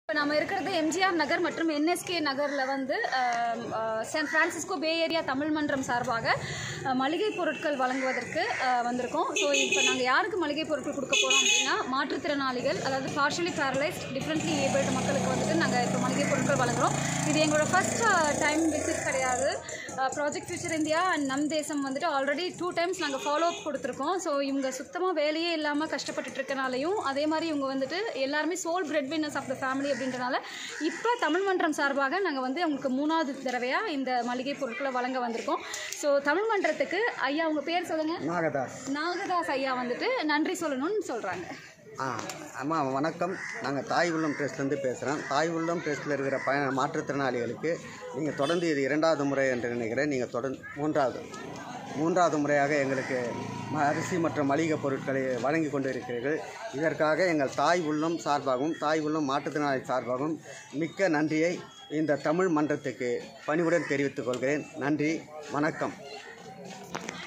இப்போ நம்ம இருக்கிறது எம்ஜிஆர் நகர் மற்றும் என்எஸ்கே நகரில் வந்து அஹ், அஹ், San Francisco Bay Area Tamil மன்றம் சார்பாக அஹ், மளிகை பொருட்கள் வழங்குவதற்கு அஹ், வந்திருக்கோம் ஸோ இப்போ நாங்கள் யாருக்கு மளிகை பொருட்கள் கொடுக்க போகிறோம் அப்படின்னா மாற்றுத்திறனாளிகள் அதாவது பார்ஷலி பேரலைஸ்ட் டிஃப்ரெண்ட்லி ஏபிள்டு மக்களுக்கு வந்துட்டு நாங்கள் இப்போ மளிகை பொருட்கள் வழங்குறோம் இது எங்களோட ஃபர்ஸ்ட் டைம் விசிட் கிடையாது ப்ராஜெக்ட் ஃபியூச்சர் இந்தியா அண்ட் நம் தேசம் வந்துட்டு ஆல்ரெடி டூ டைம்ஸ் நாங்கள் ஃபாலோ அப் கொடுத்துருக்கோம் ஸோ இவங்க சுத்தமாக வேலையே இல்லாமல் கஷ்டப்பட்டுட்டு இருக்கனாலையும் அதே மாதிரி இவங்க வந்துட்டு எல்லாருமே sole breadwinners of the family அப்படின்றனால இப்போ தமிழ் மன்றம் சார்பாக நாங்கள் வந்து அவங்களுக்கு மூணாவது தடவையாக இந்த மளிகை பொருட்களை வழங்க வந்திருக்கோம் ஸோ தமிழ் மன்றத்துக்கு ஐயா உங்கள் பேர் சொல்லுங்கள் நாகதாஸ் நாகதாஸ் ஐயா வந்துட்டு நன்றி சொல்லணும்னு சொல்கிறாங்க ஆ அம்மா வணக்கம் நாங்கள் தாய் உள்ளம் ட்ரெஸ்ட்லேருந்து பேசுகிறோம் தாய் உள்ளம் ட்ரெஸ்ட்டில் இருக்கிற ப மாற்றுத்திறனாளிகளுக்கு நீங்கள் தொடர்ந்து இது இரண்டாவது முறை என்று நினைக்கிறேன் நீங்கள் தொடர்ந்து மூன்றாவது மூன்றாவது முறையாக எங்களுக்கு ம- அரிசி மற்றும் மளிகை பொருட்களை வழங்கி கொண்டு இருக்கிறீர்கள் இதற்காக எங்கள் தாய் உள்ளம் சார்பாகவும் தாய் உள்ளம் மாற்றுத்திறனாளி சார்பாகவும் மிக்க நன்றியை இந்த தமிழ் மன்றத்துக்கு பணிவுடன் தெரிவித்துக் கொள்கிறேன் நன்றி வணக்கம்